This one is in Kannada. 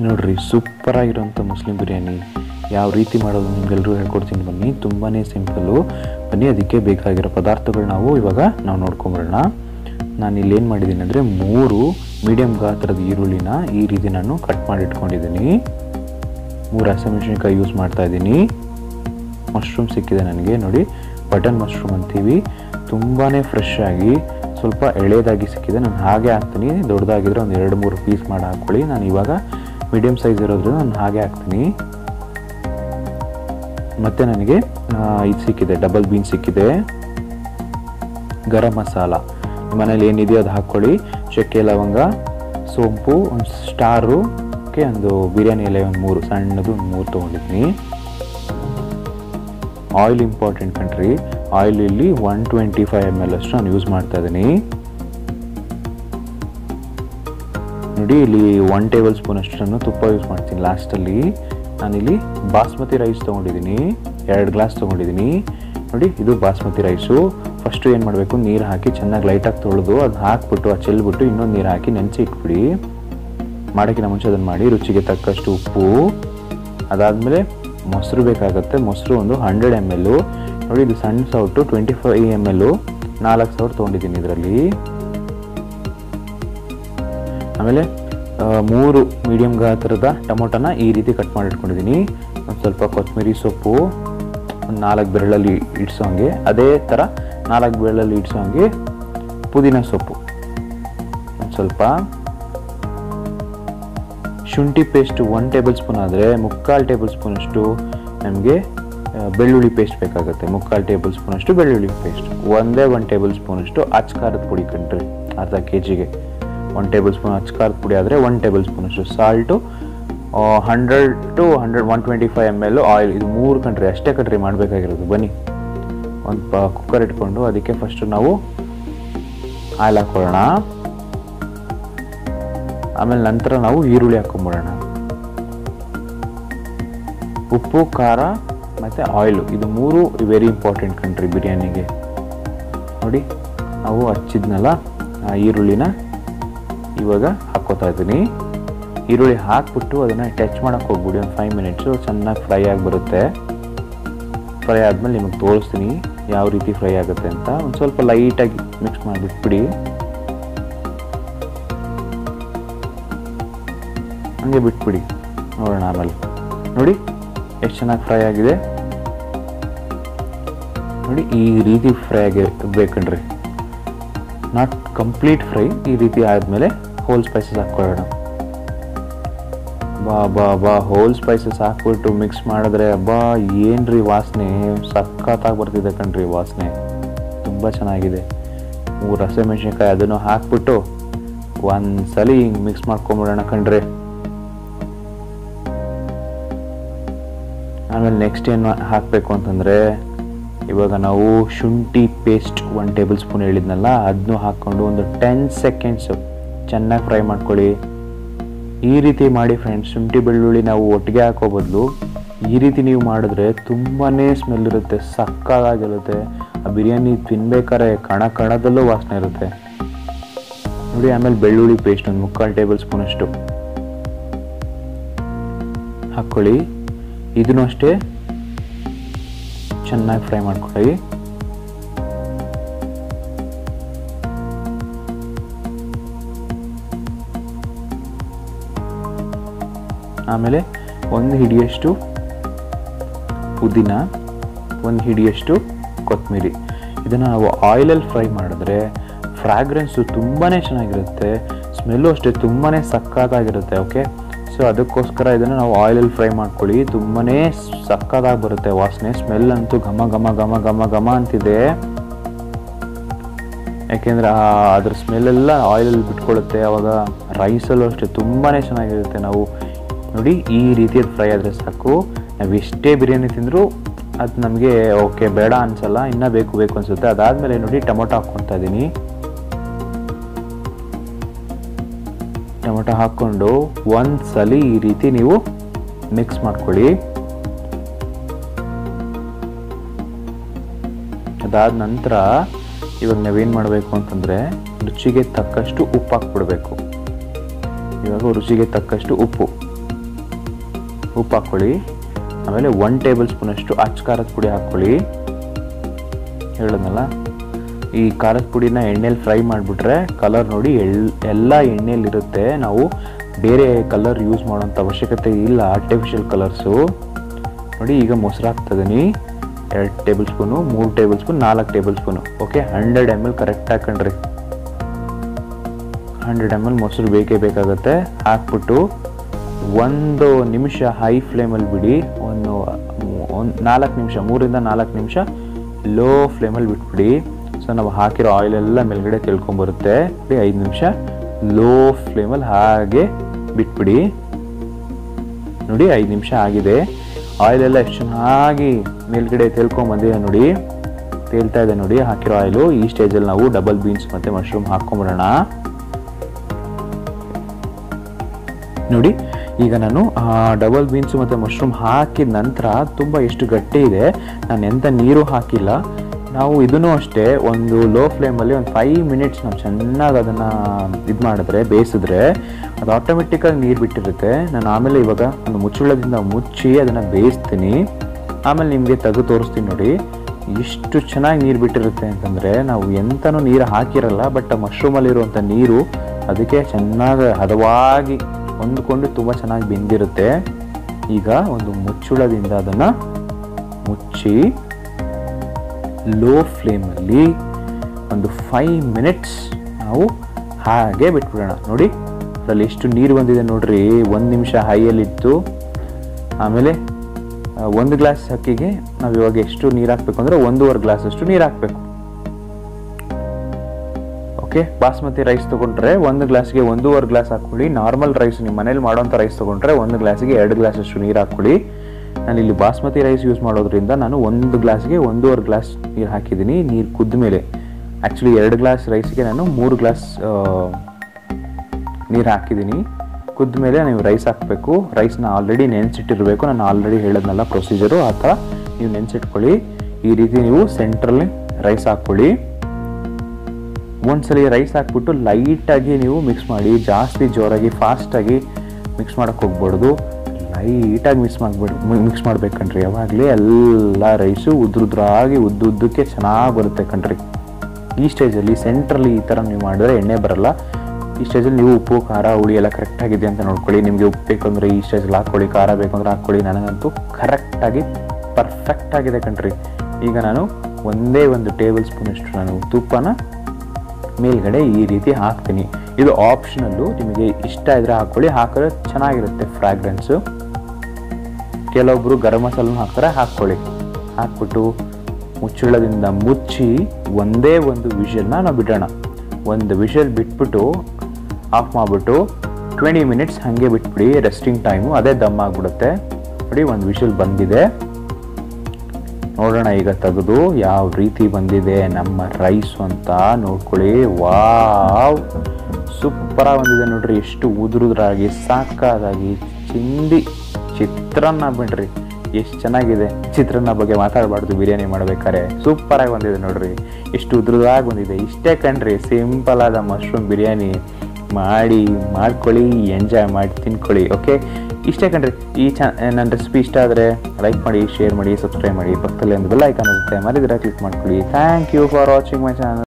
ನೋಡ್ರಿ ಸೂಪರ್ ಆಗಿರೋಂಥ ಮುಸ್ಲಿಂ ಬಿರಿಯಾನಿ ಯಾವ ರೀತಿ ಮಾಡೋದು ನಿಮ್ಗೆಲ್ಲರೂ ಹೇಳ್ಕೊಡ್ತೀನಿ ಬನ್ನಿ ತುಂಬಾ ಸಿಂಪಲ್ಲು ಬನ್ನಿ ಅದಕ್ಕೆ ಬೇಕಾಗಿರೋ ಪದಾರ್ಥಗಳು ನಾವು ಇವಾಗ ನಾವು ನೋಡ್ಕೊಂಬರೋಣ ನಾನು ಇಲ್ಲಿ ಏನು ಮಾಡಿದ್ದೀನಿ ಅಂದರೆ ಮೂರು ಮೀಡಿಯಮ್ ಗಾತ್ರದ ಈರುಳ್ಳಿನ ಈ ರೀತಿ ನಾನು ಕಟ್ ಮಾಡಿ ಇಟ್ಕೊಂಡಿದ್ದೀನಿ ಮೂರು ಹಸಿಮೆಣಸಿನ್ಕಾಯಿ ಯೂಸ್ ಮಾಡ್ತಾ ಇದ್ದೀನಿ ಮಶ್ರೂಮ್ ಸಿಕ್ಕಿದೆ ನನಗೆ ನೋಡಿ ಬಟನ್ ಮಶ್ರೂಮ್ ಅಂತೀವಿ ತುಂಬಾ ಫ್ರೆಶ್ ಆಗಿ ಸ್ವಲ್ಪ ಎಳೆದಾಗಿ ಸಿಕ್ಕಿದೆ ನಾನು ಹಾಗೆ ಹಾಕ್ತೀನಿ ದೊಡ್ಡದಾಗಿದ್ರೆ ಒಂದು ಎರಡು ಮೂರು ಪೀಸ್ ಮಾಡಿ ಹಾಕ್ಕೊಳ್ಳಿ ನಾನು ಇವಾಗ ಮೀಡಿಯಮ್ ಸೈಜ್ ಇರೋದ್ರಿಂದ ನಾನು ಹಾಗೆ ಹಾಕ್ತೀನಿ ಮತ್ತು ನನಗೆ ಆ, ಇದು ಸಿಕ್ಕಿದೆ ಡಬಲ್ ಬೀನ್ ಸಿಕ್ಕಿದೆ ಗರಂ ಮಸಾಲ ನಿಮ್ಮ ಮನೇಲಿ ಏನಿದೆಯೋ ಅದು ಹಾಕ್ಕೊಳ್ಳಿ ಚಕ್ಕೆ ಲವಂಗ ಸೋಂಪು ಒಂದು ಸ್ಟಾರು ಗೆ ಒಂದು ಬಿರಿಯಾನಿ ಎಲೆ ಒಂದು ಮೂರು ಸಣ್ಣದು ಒಂದು ಮೂರು ತೊಗೊಂಡಿದ್ದೀನಿ ಆಯಿಲ್ ಇಂಪಾರ್ಟೆಂಟ್ ಕಂಟ್ರಿ ಆಯಿಲ್ ಇಲ್ಲಿ one twenty five M L ಅಷ್ಟು ನಾನು ಯೂಸ್ ಮಾಡ್ತಾ ಇದ್ದೀನಿ ನೋಡಿ ಇಲ್ಲಿ ಒನ್ ಟೇಬಲ್ ಸ್ಪೂನ್ ಅಷ್ಟು ನಾನು ತುಪ್ಪ ಯೂಸ್ ಮಾಡ್ತೀನಿ ಲಾಸ್ಟಲ್ಲಿ ನಾನಿಲ್ಲಿ ಬಾಸ್ಮತಿ ರೈಸ್ ತೊಗೊಂಡಿದ್ದೀನಿ ಎರಡು ಗ್ಲಾಸ್ ತೊಗೊಂಡಿದ್ದೀನಿ ನೋಡಿ ಇದು ಬಾಸ್ಮತಿ ರೈಸು ಫಸ್ಟು ಏನು ಮಾಡಬೇಕು ನೀರು ಹಾಕಿ ಚೆನ್ನಾಗಿ ಲೈಟಾಗಿ ತೊಳೆದು ಅದನ್ನ ಹಾಕ್ಬಿಟ್ಟು ಆ ಚೆಲ್ಬಿಟ್ಟು ಇನ್ನೊಂದು ನೀರು ಹಾಕಿ ನೆನೆಸಿ ಇಟ್ಬಿಡಿ ಮಾಡೋಕ್ಕಿಂತ ಮುಂಚೆ ಅದನ್ನು ಮಾಡಿ ರುಚಿಗೆ ತಕ್ಕಷ್ಟು ಉಪ್ಪು ಅದಾದಮೇಲೆ ಮೊಸರು ಬೇಕಾಗುತ್ತೆ ಮೊಸರು ಒಂದು ಹಂಡ್ರೆಡ್ ಎಮ್ ಎಲ್ಲು ನೋಡಿ ಇದು ಸಣ್ಣ ಸೌಟು ಟ್ವೆಂಟಿ ಫೈವ್ ಎಮ್ ಎಲ್ಲು ನಾಲ್ಕು ಸಾವಿರ ತೊಗೊಂಡಿದ್ದೀನಿ ಇದರಲ್ಲಿ ಆಮೇಲೆ ಆ, ಮೂರು ಮೀಡಿಯಮ್ ಗಾತ್ರದ ಟೊಮೊಟೊನ ಈ ರೀತಿ ಕಟ್ ಮಾಡಿ ಇಟ್ಕೊಂಡಿದ್ದೀನಿ ಒಂದು ಸ್ವಲ್ಪ ಕೊತ್ತಂಬರಿ ಸೊಪ್ಪು ಒಂದು ನಾಲ್ಕು ಬೆರಳಲ್ಲಿ ಇಡ್ಸೋಂಗೆ ಅದೇ ಥರ ನಾಲ್ಕು ಬೆರಳಲ್ಲಿ ಇಡ್ಸೋಂಗೆ ಪುದೀನ ಸೊಪ್ಪು ಒಂದು ಸ್ವಲ್ಪ ಶುಂಠಿ ಪೇಸ್ಟ್ ಒನ್ ಟೇಬಲ್ ಸ್ಪೂನ್ ಆದರೆ ಮುಕ್ಕಾಲು ಟೇಬಲ್ ಸ್ಪೂನಷ್ಟು ನಮಗೆ ಬೆಳ್ಳುಳ್ಳಿ ಪೇಸ್ಟ್ ಬೇಕಾಗುತ್ತೆ ಮುಕ್ಕಾಲು ಟೇಬಲ್ ಸ್ಪೂನಷ್ಟು ಬೆಳ್ಳುಳ್ಳಿ ಪೇಸ್ಟ್ ಒಂದೇ ಒಂದು ಟೇಬಲ್ ಸ್ಪೂನಷ್ಟು ಅಚ್ಚ ಖಾರದ ಪುಡಿ ಕಣ್ರಿ ಅರ್ಧ ಕೆ ಜಿಗೆ ಒನ್ ಟೇಬಲ್ ಸ್ಪೂನ್ ಅಚ್ಚ ಖಾರದ ಪುಡಿ ಆದರೆ ಒನ್ ಟೇಬಲ್ ಸ್ಪೂನಷ್ಟು salt hundred to hundred one twenty five M L oil ಇದು ಮೂರು ಕಂಟ್ರಿ ಅಷ್ಟೇ ಕಂಟ್ರಿ ಮಾಡಬೇಕಾಗಿರೋದು ಬನ್ನಿ ಒಂದು ಪ ಕುಕ್ಕರ್ ಇಟ್ಕೊಂಡು ಅದಕ್ಕೆ ಫಸ್ಟು ನಾವು ಆಯಿಲ್ ಹಾಕ್ಕೊಳ್ಳೋಣ ಆಮೇಲೆ ನಂತರ ನಾವು ಈರುಳ್ಳಿ ಹಾಕೊಂಬಿಡೋಣ ಉಪ್ಪು ಖಾರ ಮತ್ತು ಆಯಿಲು ಇದು ಮೂರು ವೆರಿ ಇಂಪಾರ್ಟೆಂಟ್ ಕಂಟ್ರಿ ಬಿರಿಯಾನಿಗೆ ನೋಡಿ ನಾವು ಹಚ್ಚಿದ್ನಲ್ಲ ಆ ಈರುಳ್ಳಿನ ಇವಾಗ ಹಾಕ್ಕೋತಾ ಇದ್ದೀನಿ ಈರುಳ್ಳಿ ಹಾಕ್ಬಿಟ್ಟು ಅದನ್ನು ಟಚ್ ಮಾಡೋಕ್ಕೆ ಹೋಗ್ಬಿಡಿ ಒಂದು ಫೈವ್ ಮಿನಿಟ್ಸು ಚೆನ್ನಾಗಿ ಫ್ರೈ ಆಗಿ ಬರುತ್ತೆ ಫ್ರೈ ಆದಮೇಲೆ ನಿಮಗೆ ತೋರಿಸ್ತೀನಿ ಯಾವ ರೀತಿ ಫ್ರೈ ಆಗುತ್ತೆ ಅಂತ ಒಂದು ಸ್ವಲ್ಪ ಲೈಟಾಗಿ ಮಿಕ್ಸ್ ಮಾಡಿಬಿಟ್ಬಿಡಿ ಹಂಗೆ ಬಿಟ್ಬಿಡಿ ನೋಡೋಣ ಆಮೇಲೆ ನೋಡಿ ಎಷ್ಟು ಚೆನ್ನಾಗಿ ಫ್ರೈ ಆಗಿದೆ ನೋಡಿ ಈ ರೀತಿ ಫ್ರೈ ಆಗಿ ಬೇಕಂಡ್ರಿ ನಾಟ್ ಕಂಪ್ಲೀಟ್ ಫ್ರೈ ಈ ರೀತಿ ಆದಮೇಲೆ ಹೋಲ್ ಸ್ಪೈಸಸ್ ಹಾಕ್ಕೊಳ್ಳೋಣ ಬಾ ಬಾ ಬಾ ಹೋಲ್ ಸ್ಪೈಸಸ್ ಹಾಕ್ಬಿಟ್ಟು ಮಿಕ್ಸ್ ಮಾಡಿದ್ರೆ ಬಾ ಏನ್ರಿ ವಾಸನೆ ಸಖತ್ತಾಗಿ ಬರ್ತಿದೆ ಕಣ್ರಿ ವಾಸನೆ ತುಂಬ ಚೆನ್ನಾಗಿದೆ ಮೂರು ಹಸಿಮೆಣ್ಸಿನ್ಕಾಯಿ ಅದನ್ನು ಹಾಕ್ಬಿಟ್ಟು ಒಂದ್ಸಲಿ ಹಿಂಗೆ ಮಿಕ್ಸ್ ಮಾಡ್ಕೊಂಬಿಡೋಣ ಕಣ್ರಿ ಆಮೇಲೆ ನೆಕ್ಸ್ಟ್ ಏನು ಹಾಕಬೇಕು ಅಂತಂದರೆ ಇವಾಗ ನಾವು ಶುಂಠಿ ಪೇಸ್ಟ್ ಒನ್ ಟೇಬಲ್ ಸ್ಪೂನ್ ಹೇಳಿದ್ನಲ್ಲ ಅದನ್ನು ಹಾಕ್ಕೊಂಡು ಒಂದು ಟೆನ್ ಸೆಕೆಂಡ್ಸು ಚೆನ್ನಾಗಿ ಫ್ರೈ ಮಾಡ್ಕೊಳ್ಳಿ ಈ ರೀತಿ ಮಾಡಿ ಫ್ರೆಂಡ್ಸ್ ಶುಂಠಿ ಬೆಳ್ಳುಳ್ಳಿ ನಾವು ಒಟ್ಟಿಗೆ ಹಾಕೋ ಬದಲು ಈ ರೀತಿ ನೀವು ಮಾಡಿದ್ರೆ ತುಂಬಾ ಸ್ಮೆಲ್ ಇರುತ್ತೆ ಸಕ್ಕದಾಗಿರುತ್ತೆ ಆ ಬಿರಿಯಾನಿ ತಿನ್ಬೇಕಾದ್ರೆ ಕಣ ಕಣದಲ್ಲೂ ವಾಸನೆ ಇರುತ್ತೆ ನೋಡಿ ಆಮೇಲೆ ಬೆಳ್ಳುಳ್ಳಿ ಪೇಸ್ಟ್ ಒಂದು ಮುಕ್ಕಾಲು ಟೇಬಲ್ ಸ್ಪೂನಷ್ಟು ಹಾಕ್ಕೊಳ್ಳಿ ಇದನ್ನು ಅಷ್ಟೇ ಚೆನ್ನಾಗಿ ಫ್ರೈ ಮಾಡ್ಕೊಳ್ಳಿ ಆಮೇಲೆ ಒಂದು ಹಿಡಿಯಷ್ಟು ಪುದೀನ ಒಂದು ಹಿಡಿಯಷ್ಟು ಕೊತ್ತಂಬರಿ ಇದನ್ನು ನಾವು ಆಯಿಲಲ್ಲಿ ಫ್ರೈ ಮಾಡಿದ್ರೆ ಫ್ರಾಗ್ರೆನ್ಸು ತುಂಬಾ ಚೆನ್ನಾಗಿರುತ್ತೆ ಸ್ಮೆಲ್ಲು ಅಷ್ಟೇ ತುಂಬಾ ಸಕ್ಕತ್ತಾಗಿರುತ್ತೆ ಓಕೆ ಸೊ ಅದಕ್ಕೋಸ್ಕರ ಇದನ್ನು ನಾವು ಆಯಿಲಲ್ಲಿ ಫ್ರೈ ಮಾಡ್ಕೊಳ್ಳಿ ತುಂಬಾ ಸಕ್ಕತ್ತಾಗಿ ಬರುತ್ತೆ ವಾಸನೆ ಸ್ಮೆಲ್ ಅಂತೂ ಘಮ ಘಮ ಘಮ ಘಮ ಘಮ ಅಂತಿದೆ ಯಾಕೆಂದರೆ ಅದ್ರ ಸ್ಮೆಲ್ಲೆಲ್ಲ ಆಯಿಲಲ್ಲಿ ಬಿಟ್ಕೊಳ್ಳುತ್ತೆ ಅವಾಗ ರೈಸಲ್ಲೂ ಅಷ್ಟೇ ತುಂಬಾ ಚೆನ್ನಾಗಿರುತ್ತೆ ನಾವು ನೋಡಿ ಈ ರೀತಿಯದು ಫ್ರೈ ಆದರೆ ಸಾಕು ನಾವು ಎಷ್ಟೇ ಬಿರಿಯಾನಿ ತಿಂದರೂ ಅದು ನಮಗೆ ಓಕೆ ಬೇಡ ಅನ್ಸಲ್ಲ ಇನ್ನೂ ಬೇಕು ಬೇಕು ಅನಿಸುತ್ತೆ ಅದಾದಮೇಲೆ ನೋಡಿ ಟೊಮೊಟೊ ಹಾಕ್ಕೊತಾ ಇದ್ದೀನಿ ಟೊಮೊಟೊ ಹಾಕ್ಕೊಂಡು ಒಂದು ಸಲ ಈ ರೀತಿ ನೀವು ಮಿಕ್ಸ್ ಮಾಡ್ಕೊಳ್ಳಿ ಅದಾದ ನಂತರ ಇವಾಗ ನಾವೇನು ಮಾಡಬೇಕು ಅಂತಂದರೆ ರುಚಿಗೆ ತಕ್ಕಷ್ಟು ಉಪ್ಪು ಹಾಕ್ಬಿಡ್ಬೇಕು ಇವಾಗ ರುಚಿಗೆ ತಕ್ಕಷ್ಟು ಉಪ್ಪು ಉಪ್ಪು ಹಾಕ್ಕೊಳ್ಳಿ ಆಮೇಲೆ ಒನ್ ಟೇಬಲ್ ಸ್ಪೂನಷ್ಟು ಅಚ್ಚ ಖಾರದ ಪುಡಿ ಹಾಕ್ಕೊಳ್ಳಿ ಹೇಳಿದ್ನಲ್ಲ ಈ ಖಾರದ ಪುಡಿನ ಎಣ್ಣೆಲಿ ಫ್ರೈ ಮಾಡಿಬಿಟ್ರೆ ಕಲರ್ ನೋಡಿ ಎಳ್ ಎಲ್ಲ ಎಣ್ಣೆಲಿರುತ್ತೆ ನಾವು ಬೇರೆ ಕಲರ್ ಯೂಸ್ ಮಾಡೋಂಥ ಅವಶ್ಯಕತೆ ಇಲ್ಲ ಆರ್ಟಿಫಿಷಿಯಲ್ ಕಲರ್ಸು ನೋಡಿ ಈಗ ಮೊಸರು ಹಾಕ್ತಿದ್ದೀನಿ ಎರಡು ಟೇಬಲ್ ಸ್ಪೂನು ಮೂರು ಟೇಬಲ್ ಸ್ಪೂನ್ ನಾಲ್ಕು tablespoon okay hundred M L correct ಹಾಕೊಂಡ್ರಿ ಹಂಡ್ರೆಡ್ ಎಮ್ ಎಲ್ ಮೊಸರು ಬೇಕೇ ಬೇಕಾಗುತ್ತೆ ಹಾಕ್ಬಿಟ್ಟು ಒಂದು ನಿಮಿಷ ಹೈ ಫ್ಲೇಮಲ್ಲಿ ಬಿಡಿ ಒಂದು ಒಂದು ನಾಲ್ಕು ನಿಮಿಷ ಮೂರಿಂದ ನಾಲ್ಕು ನಿಮಿಷ ಲೋ ಫ್ಲೇಮಲ್ಲಿ ಬಿಟ್ಬಿಡಿ ಸೊ ನಾವು ಹಾಕಿರೋ ಆಯಿಲೆಲ್ಲ ಮೇಲ್ಗಡೆ ತಿಳ್ಕೊಂಬರುತ್ತೆ ಬಿಡಿ ಐದು ನಿಮಿಷ ಲೋ ಫ್ಲೇಮಲ್ಲಿ ಹಾಗೆ ಬಿಟ್ಬಿಡಿ ನೋಡಿ ಐದು ನಿಮಿಷ ಆಗಿದೆ ಆಯಿಲೆಲ್ಲ ಎಷ್ಟು ಚೆನ್ನಾಗಿ ಮೇಲ್ಗಡೆ ತೇಲ್ಕೊಂಬಂದಿದೆ ನೋಡಿ ತೇಲ್ತಾ ಇದೆ ನೋಡಿ ಹಾಕಿರೋ ಆಯಿಲು ಈ ಸ್ಟೇಜಲ್ಲಿ ನಾವು ಡಬಲ್ ಬೀನ್ಸ್ ಮತ್ತು ಮಶ್ರೂಮ್ ಹಾಕ್ಕೊಂಬಿಡೋಣ ನೋಡಿ ಈಗ ನಾನು ಡಬಲ್ ಬೀನ್ಸ್ ಮತ್ತು ಮಶ್ರೂಮ್ ಹಾಕಿದ ನಂತರ ತುಂಬ ಎಷ್ಟು ಗಟ್ಟಿ ಇದೆ ನಾನು ಎಂಥ ನೀರು ಹಾಕಿಲ್ಲ ನಾವು ಇದನ್ನು ಅಷ್ಟೇ ಒಂದು ಲೋ ಫ್ಲೇಮಲ್ಲಿ ಒಂದು ಫೈವ್ ಮಿನಿಟ್ಸ್ ನಾವು ಚೆನ್ನಾಗಿ ಅದನ್ನು ಇದು ಮಾಡಿದ್ರೆ ಬೇಯಿಸಿದ್ರೆ ಅದು ಆಟೋಮೆಟಿಕ್ಕಾಗಿ ನೀರು ಬಿಟ್ಟಿರುತ್ತೆ ನಾನು ಆಮೇಲೆ ಇವಾಗ ಒಂದು ಮುಚ್ಚುಳದಿಂದ ಮುಚ್ಚಿ ಅದನ್ನು ಬೇಯಿಸ್ತೀನಿ ಆಮೇಲೆ ನಿಮಗೆ ತೆಗೆದು ತೋರಿಸ್ತೀನಿ ನೋಡಿ ಎಷ್ಟು ಚೆನ್ನಾಗಿ ನೀರು ಬಿಟ್ಟಿರುತ್ತೆ ಅಂತಂದರೆ ನಾವು ಎಂತನೂ ನೀರು ಹಾಕಿರಲ್ಲ ಬಟ್ ಮಶ್ರೂಮಲ್ಲಿರುವಂಥ ನೀರು ಅದಕ್ಕೆ ಚೆನ್ನಾಗಿ ಹದವಾಗಿ ಹೊಂದ್ಕೊಂಡು ತುಂಬ ಚೆನ್ನಾಗಿ ಬೆಂದಿರುತ್ತೆ ಈಗ ಒಂದು ಮುಚ್ಚುಳದಿಂದ ಅದನ್ನು ಮುಚ್ಚಿ ಲೋ ಫ್ಲೇಮಲ್ಲಿ ಒಂದು ಫೈವ್ ಮಿನಿಟ್ಸ್ ನಾವು ಹಾಗೆ ಬಿಟ್ಬಿಡೋಣ ನೋಡಿ ಅದರಲ್ಲಿ ಎಷ್ಟು ನೀರು ಬಂದಿದೆ ನೋಡ್ರಿ ಒಂದು ನಿಮಿಷ ಹೈಯಲ್ಲಿತ್ತು ಆಮೇಲೆ ಆ, ಒಂದು ಗ್ಲಾಸ್ ಅಕ್ಕಿಗೆ ನಾವು ಇವಾಗ ಎಷ್ಟು ನೀರು ಹಾಕ್ಬೇಕು ಅಂದರೆ ಒಂದೂವರೆ ಗ್ಲಾಸ್ ಅಷ್ಟು ನೀರು ಹಾಕಬೇಕು ಓಕೆ ಬಾಸ್ಮತಿ ರೈಸ್ ತೊಗೊಂಡ್ರೆ ಒಂದು ಗ್ಲಾಸ್ಗೆ ಒಂದೂವರೆ ಗ್ಲಾಸ್ ಹಾಕ್ಕೊಳ್ಳಿ ನಾರ್ಮಲ್ ರೈಸ್ ನಿಮ್ಮ ಮನೇಲಿ ಮಾಡೋಂಥ ರೈಸ್ ತೊಗೊಂಡ್ರೆ ಒಂದು ಗ್ಲಾಸಿಗೆ ಎರಡು ಗ್ಲಾಸ್ ಅಷ್ಟು ನೀರು ಹಾಕ್ಕೊಳ್ಳಿ ನಾನು ಇಲ್ಲಿ ಬಾಸ್ಮತಿ ರೈಸ್ ಯೂಸ್ ಮಾಡೋದ್ರಿಂದ ನಾನು ಒಂದು ಗ್ಲಾಸ್ಗೆ ಒಂದೂವರೆ ಗ್ಲಾಸ್ ನೀರು ಹಾಕಿದ್ದೀನಿ ನೀರು ಕುದ್ದ ಮೇಲೆ ಆ್ಯಕ್ಚುಲಿ ಎರಡು ಗ್ಲಾಸ್ ರೈಸ್ಗೆ ನಾನು ಮೂರು ಗ್ಲಾಸ್ ನೀರು ಹಾಕಿದ್ದೀನಿ ಕುದ್ದ ಮೇಲೆ ನೀವು ರೈಸ್ ಹಾಕಬೇಕು ರೈಸ್ನ ಆಲ್ರೆಡಿ ನೆನೆಸಿಟ್ಟಿರಬೇಕು ನಾನು ಆಲ್ರೆಡಿ ಹೇಳೋದ್ನಲ್ಲ ಪ್ರೊಸೀಜರು ಆ ಥರ ನೀವು ನೆನೆಸಿಟ್ಕೊಳ್ಳಿ ಈ ರೀತಿ ನೀವು ಸೆಂಟ್ರಲ್ಲಿ ರೈಸ್ ಹಾಕ್ಕೊಳ್ಳಿ ಒಂದ್ಸಲಿ ರೈಸ್ ಹಾಕ್ಬಿಟ್ಟು ಲೈಟಾಗಿ ನೀವು ಮಿಕ್ಸ್ ಮಾಡಿ ಜಾಸ್ತಿ ಜೋರಾಗಿ ಫಾಸ್ಟಾಗಿ ಮಿಕ್ಸ್ ಮಾಡೋಕ್ಕೆ ಹೋಗ್ಬಾರ್ದು ಲೈಟಾಗಿ ಮಿಕ್ಸ್ ಮಾಡ್ಬಿಡು ಮಿಕ್ಸ್ ಮಾಡ್ಬೇಕು ಕಣ್ರಿ ಯಾವಾಗಲೇ ಎಲ್ಲ ರೈಸು ಉದ್ರುದ್ರಾಗಿ ಉದ್ದುದ್ದಕ್ಕೆ ಚೆನ್ನಾಗಿ ಬರುತ್ತೆ ಕಣ್ರಿ ಈ ಸ್ಟೇಜಲ್ಲಿ ಸೆಂಟ್ರಲ್ಲಿ ಈ ಥರ ನೀವು ಮಾಡಿದ್ರೆ ಎಣ್ಣೆ ಬರಲ್ಲ ಈ ಸ್ಟೇಜಲ್ಲಿ ನೀವು ಉಪ್ಪು ಖಾರ ಹುಳಿ ಎಲ್ಲ ಕರೆಕ್ಟಾಗಿದೆ ಅಂತ ನೋಡ್ಕೊಳ್ಳಿ ನಿಮಗೆ ಉಪ್ಪು ಬೇಕಂದ್ರೆ ಈ ಸ್ಟೇಜಲ್ಲಿ ಹಾಕ್ಕೊಳ್ಳಿ ಖಾರ ಬೇಕಂದ್ರೆ ಹಾಕ್ಕೊಳ್ಳಿ ನನಗಂತೂ ಕರೆಕ್ಟಾಗಿ ಪರ್ಫೆಕ್ಟ್ ಆಗಿದೆ ಕಣ್ರಿ ಈಗ ನಾನು ಒಂದೇ ಒಂದು ಟೇಬಲ್ ಸ್ಪೂನಷ್ಟು ನಾನು ತುಪ್ಪನ ಮೇಲ್ಗಡೆ ಈ ರೀತಿ ಹಾಕ್ತೀನಿ ಇದು ಆಪ್ಷನಲ್ಲು ನಿಮಗೆ ಇಷ್ಟ ಇದ್ರೆ ಹಾಕ್ಕೊಳ್ಳಿ ಹಾಕಿದ್ರೆ ಚೆನ್ನಾಗಿರುತ್ತೆ ಫ್ರಾಗ್ರೆನ್ಸು ಕೆಲವೊಬ್ಬರು ಗರಂ ಮಸಾಲೂ ಹಾಕ್ತಾರೆ ಹಾಕ್ಕೊಳ್ಳಿ ಹಾಕ್ಬಿಟ್ಟು ಮುಚ್ಚಳದಿಂದ ಮುಚ್ಚಿ ಒಂದೇ ಒಂದು ವಿಷಲ್ನ ನಾವು ಬಿಡೋಣ ಒಂದು ವಿಷಲ್ ಬಿಟ್ಬಿಟ್ಟು ಆಫ್ ಮಾಡಿಬಿಟ್ಟು ಟ್ವೆಂಟಿ ಮಿನಿಟ್ಸ್ ಹಾಗೆ ಬಿಟ್ಬಿಡಿ ರೆಸ್ಟಿಂಗ್ ಟೈಮು ಅದೇ ದಮ್ ಆಗಿಬಿಡುತ್ತೆ ನೋಡಿ ಒಂದು ವಿಷಲ್ ಬಂದಿದೆ ನೋಡೋಣ ಈಗ ತೆಗೆದು ಯಾವ ರೀತಿ ಬಂದಿದೆ ನಮ್ಮ ರೈಸು ಅಂತ ನೋಡ್ಕೊಳ್ಳಿ ವಾವ್ ಸೂಪರಾಗಿ ಬಂದಿದೆ ನೋಡ್ರಿ ಎಷ್ಟು ಉದುರುದ್ರಾಗಿ ಸಾಕಾದಾಗಿ ಚಿಂದಿ ಚಿತ್ರಾನ್ನ ಬಿಡ್ರಿ ಎಷ್ಟು ಚೆನ್ನಾಗಿದೆ ಚಿತ್ರಾನ್ನ ಬಗ್ಗೆ ಮಾತಾಡಬಾರ್ದು ಬಿರಿಯಾನಿ ಮಾಡ್ಬೇಕಾದ್ರೆ ಸೂಪರಾಗಿ ಬಂದಿದೆ ನೋಡ್ರಿ ಎಷ್ಟು ಉದುರುದಾಗಿ ಬಂದಿದೆ ಇಷ್ಟೇ ಕಣ್ರಿ ಸಿಂಪಲ್ ಆದ ಮಶ್ರೂಮ್ ಬಿರಿಯಾನಿ ಮಾಡಿ ಮಾಡ್ಕೊಳ್ಳಿ ಎಂಜಾಯ್ ಮಾಡಿ ತಿನ್ಕೊಳ್ಳಿ ಓಕೆ ಇಷ್ಟೇ ಕಣ್ರಿ ಈ ಚ ನನ್ನ ರೆಸಿಪಿ ಇಷ್ಟ ಆದರೆ ಲೈಕ್ ಮಾಡಿ ಶೇರ್ ಮಾಡಿ ಸಬ್ಸ್ಕ್ರೈಬ್ ಮಾಡಿ ಪಕ್ಕದಲ್ಲಿ ಒಂದು ಬೆಲ್ ಐಕಾನ್ ಇರುತ್ತೆ ಮರಿದಿರ ಕ್ಲಿಕ್ ಮಾಡ್ಕೊಳ್ಳಿ thank you for watching my channel